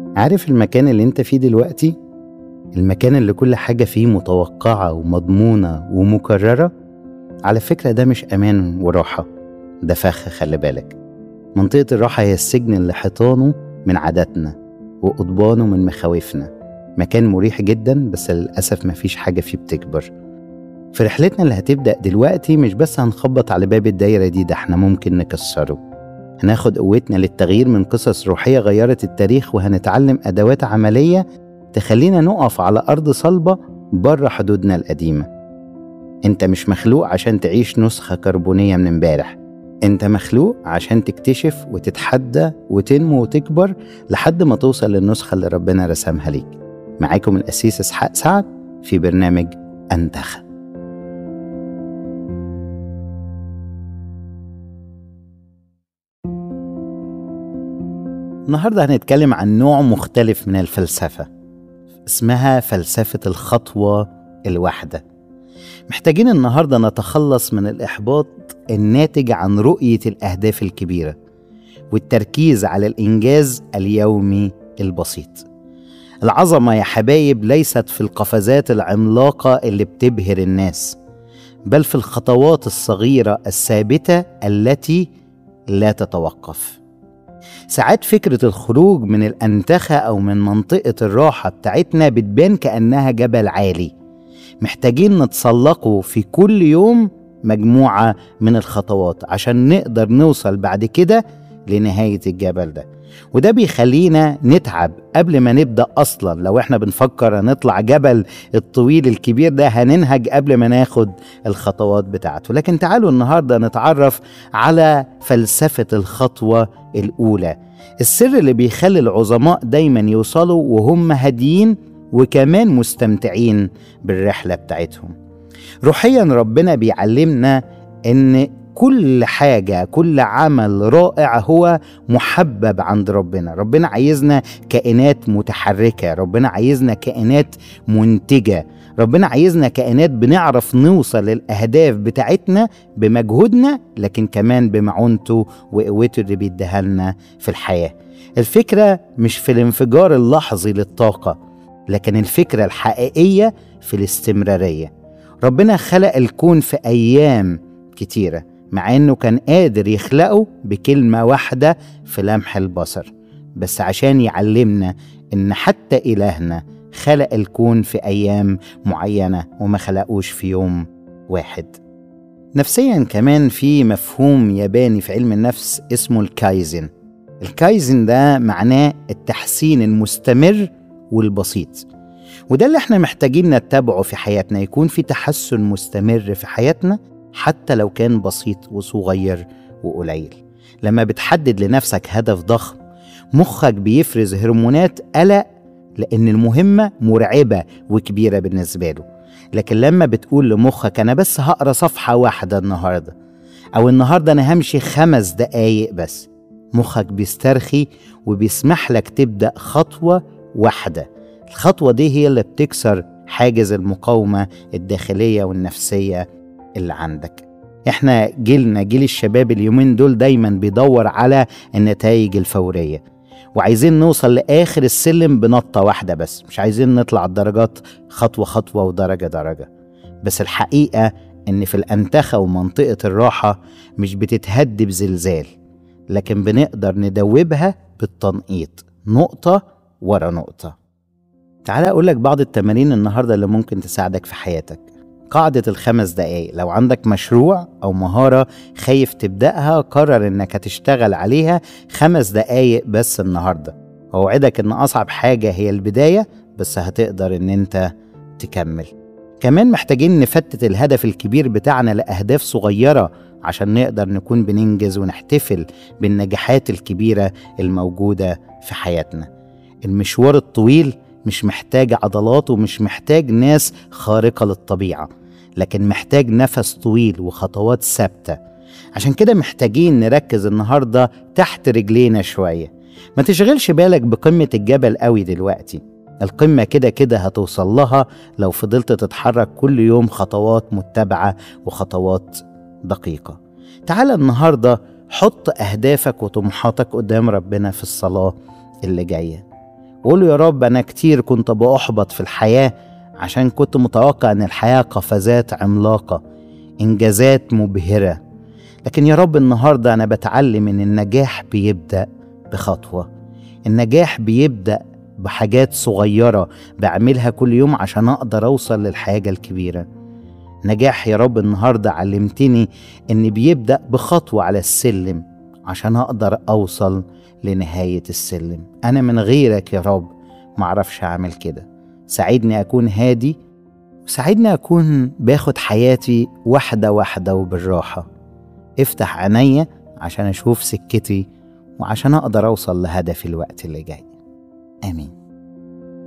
عارف المكان اللي انت فيه دلوقتي المكان اللي كل حاجة فيه متوقعة ومضمونة ومكررة على فكرة ده مش أمان وراحة ده فخ خلي بالك منطقة الراحة هي السجن اللي حيطانه من عاداتنا وقضبانه من مخاوفنا مكان مريح جدا بس للأسف مفيش حاجة فيه بتكبر في رحلتنا اللي هتبدأ دلوقتي مش بس هنخبط على باب الدايرة دي ده احنا ممكن نكسره هناخد قوتنا للتغيير من قصص روحية غيرت التاريخ وهنتعلم أدوات عملية تخلينا نقف على أرض صلبة بره حدودنا القديمة انت مش مخلوق عشان تعيش نسخة كربونية من امبارح انت مخلوق عشان تكتشف وتتحدى وتنمو وتكبر لحد ما توصل للنسخة اللي ربنا رسمها ليك معاكم الأسيس إسحاق سعد في برنامج أنتخب النهارده هنتكلم عن نوع مختلف من الفلسفة اسمها فلسفة الخطوة الواحدة محتاجين النهارده نتخلص من الإحباط الناتج عن رؤية الأهداف الكبيرة والتركيز على الإنجاز اليومي البسيط العظمة يا حبايب ليست في القفزات العملاقة اللي بتبهر الناس بل في الخطوات الصغيرة الثابتة التي لا تتوقف ساعات فكرة الخروج من الأنتخة أو من منطقة الراحة بتاعتنا بتبان كأنها جبل عالي محتاجين نتسلقه في كل يوم مجموعة من الخطوات عشان نقدر نوصل بعد كده لنهاية الجبل ده وده بيخلينا نتعب قبل ما نبدأ أصلا لو احنا بنفكر نطلع جبل الطويل الكبير ده هننهج قبل ما ناخد الخطوات بتاعته لكن تعالوا النهاردة نتعرف على فلسفة الخطوة الأولى السر اللي بيخلي العظماء دايما يوصلوا وهم هاديين وكمان مستمتعين بالرحلة بتاعتهم روحيا ربنا بيعلمنا ان كل حاجة كل عمل رائع هو محبب عند ربنا ربنا عايزنا كائنات متحركة ربنا عايزنا كائنات منتجة ربنا عايزنا كائنات بنعرف نوصل للأهداف بتاعتنا بمجهودنا لكن كمان بمعونته وقوته اللي بيديها لنا في الحياة الفكرة مش في الانفجار اللحظي للطاقة لكن الفكرة الحقيقية في الاستمرارية ربنا خلق الكون في أيام كتيرة مع انه كان قادر يخلقه بكلمة واحدة في لمح البصر بس عشان يعلمنا ان حتى الهنا خلق الكون في ايام معينة وما خلقوش في يوم واحد نفسيا كمان في مفهوم ياباني في علم النفس اسمه الكايزن الكايزن ده معناه التحسين المستمر والبسيط وده اللي احنا محتاجين نتبعه في حياتنا يكون في تحسن مستمر في حياتنا حتى لو كان بسيط وصغير وقليل لما بتحدد لنفسك هدف ضخم مخك بيفرز هرمونات قلق لأن المهمة مرعبة وكبيرة بالنسبة له لكن لما بتقول لمخك أنا بس هقرا صفحة واحدة النهاردة أو النهاردة أنا همشي خمس دقايق بس مخك بيسترخي وبيسمح لك تبدأ خطوة واحدة الخطوة دي هي اللي بتكسر حاجز المقاومة الداخلية والنفسية اللي عندك احنا جيلنا جيل الشباب اليومين دول دايما بيدور على النتائج الفورية وعايزين نوصل لآخر السلم بنطة واحدة بس مش عايزين نطلع الدرجات خطوة خطوة ودرجة درجة بس الحقيقة إن في الأنتخة ومنطقة الراحة مش بتتهد بزلزال لكن بنقدر ندوبها بالتنقيط نقطة ورا نقطة تعال أقول لك بعض التمارين النهاردة اللي ممكن تساعدك في حياتك قاعدة الخمس دقايق لو عندك مشروع أو مهارة خايف تبدأها قرر إنك هتشتغل عليها خمس دقايق بس النهاردة أوعدك إن أصعب حاجة هي البداية بس هتقدر إن أنت تكمل كمان محتاجين نفتت الهدف الكبير بتاعنا لأهداف صغيرة عشان نقدر نكون بننجز ونحتفل بالنجاحات الكبيرة الموجودة في حياتنا المشوار الطويل مش محتاج عضلات ومش محتاج ناس خارقة للطبيعة لكن محتاج نفس طويل وخطوات ثابتة عشان كده محتاجين نركز النهاردة تحت رجلينا شوية ما تشغلش بالك بقمة الجبل قوي دلوقتي القمة كده كده هتوصل لها لو فضلت تتحرك كل يوم خطوات متبعة وخطوات دقيقة تعال النهاردة حط أهدافك وطموحاتك قدام ربنا في الصلاة اللي جاية وقول له يا رب أنا كتير كنت بأحبط في الحياة عشان كنت متوقع إن الحياة قفزات عملاقة إنجازات مبهرة لكن يا رب النهاردة أنا بتعلم إن النجاح بيبدأ بخطوة النجاح بيبدأ بحاجات صغيرة بعملها كل يوم عشان أقدر أوصل للحاجة الكبيرة نجاح يا رب النهاردة علمتني إن بيبدأ بخطوة على السلم عشان أقدر أوصل لنهاية السلم أنا من غيرك يا رب معرفش أعمل كده ساعدني أكون هادي وساعدني أكون باخد حياتي واحدة واحدة وبالراحة افتح عينيا عشان أشوف سكتي وعشان أقدر أوصل لهدفي الوقت اللي جاي آمين